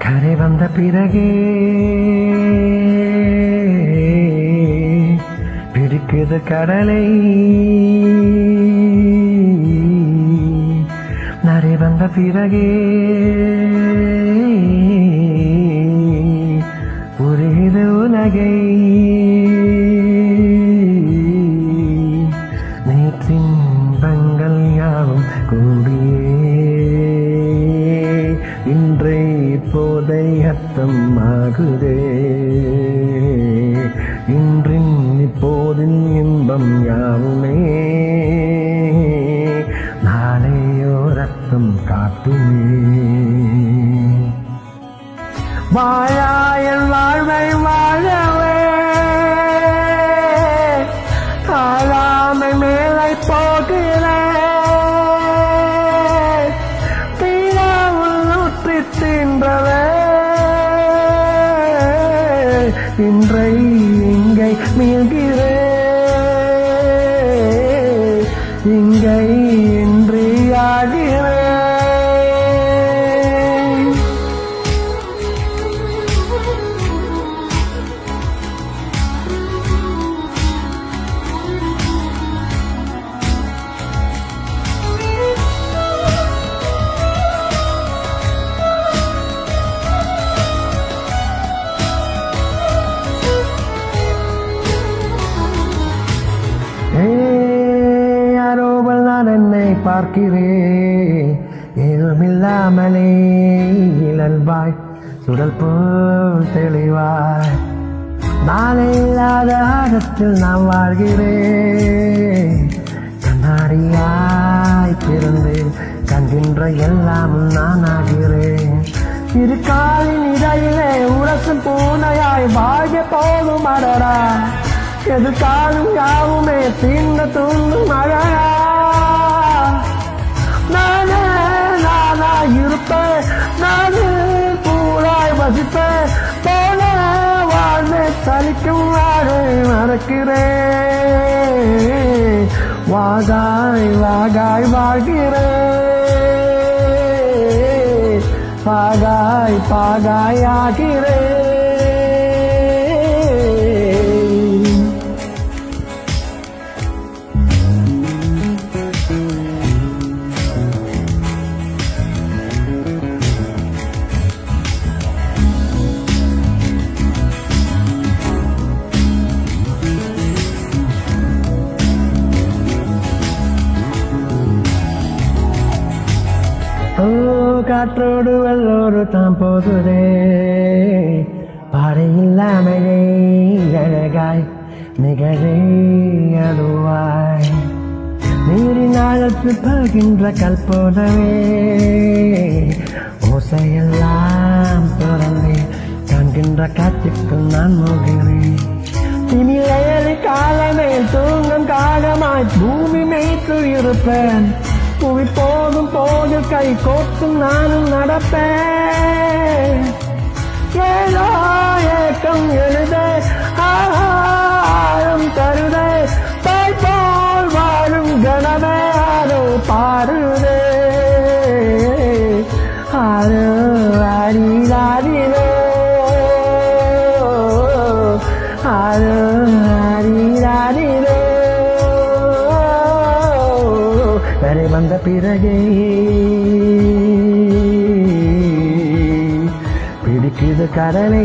கரை வந்த பிறகே பிடிக்குது கடலை நரை வந்த பிறகே புரியுது உலகை நேற்றின் பங்கள் யாவும் கூடியே இன்றை போதை அர்த்தம் ஆகுதே இன்றின் இப்போதின் இன்பம் யாவுமே நாளையோ ரத்தம் காட்டுமே வாழாயல் வாழ்வை வாழவே தாழாமை மேலை போகிறேன் தீராமல் ஊற்றி தீன்றவே இன்றை இங்கை மீள்கிறேன் இங்கை இன்றி ஆகிறேன் யாரோவல் நான் என்னை பார்க்கிறேன் ஏதுமில்லாமலே இழல்வாய் சுடல் போல் தெளிவாய் நாளை இல்லாத ஆழத்தில் நான் வாழ்கிறேன் கண்ணாடியாய் பிறந்தேன் கண்கின்ற எல்லாம் நான் ஆகிறேன் இரு காலின் இடையிலே உரசும் பூனையாய் வாழ போதும் அடரா எதுக்காலும் யாவுமே தீண்ட தூண்டும் அழகா நானே நானா இருப்பேன் நானே பூராய் வசிப்பேன் போல வாழ்ந்து சலிக்கும் வாழை மறக்கிறேன் வாகாய் வாகாய் வாழ்கிறேன் பாகாய் பாகாய் ஆகிறேன் ஓ காற்றோடு வெள்ளோடு தான் போகுதே பாறை இல்லாமலே அழகாய் நிகழே அதுவாய் நீரின் ஆழத்தில் பகின்ற கல்போதவே ஓசையெல்லாம் திறந்தே காண்கின்ற காட்சிக்குள் நான் மோகிறேன் திமிழையறி காலமே தூங்கும் காலமாய் பூமி மேய்த்து இருப்பேன் புவி போகும் போது கை கோத்தும் நானும் நடப்பேன் ஏதோ ஏக்கம் எழுத ஆழம் தருத தாய் போல் வாழும் கணமே அதோ பாருதே ஆறு அரிதாரிலோ ஆறு அரிதாரிலோ வரை வந்த பிறகே பிடிக்குது கடலை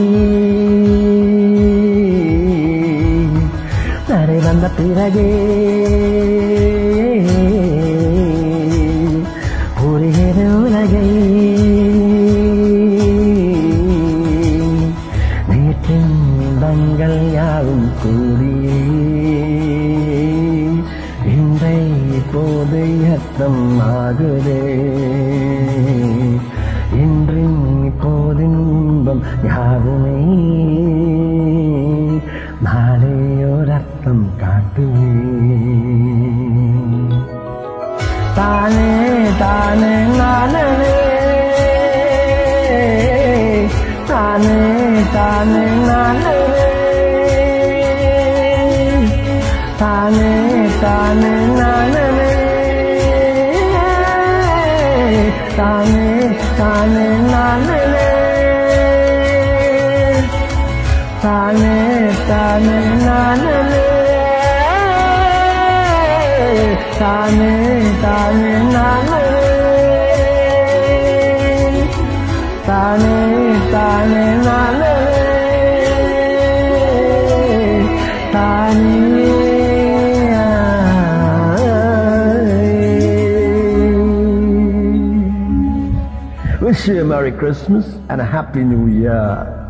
வரை வந்த பிறகே புரிகிற உலகை வீட்டின் இன்பங்கள் யாவும் கூடியே இன்றை இப்போது அர்த்தம் ஆகுதே இன்றின் இப்போதின் இன்பம் யாவுமே நாளையோர் அர்த்தம் காட்டுவே தானே தானே நானே தானே தானே நானே தானே தானே நானே தானே தானே நானே தானே தானே நானே தானே தானே நானே தானே தானே நானே தானே Wish you a Merry Christmas and a Happy New Year.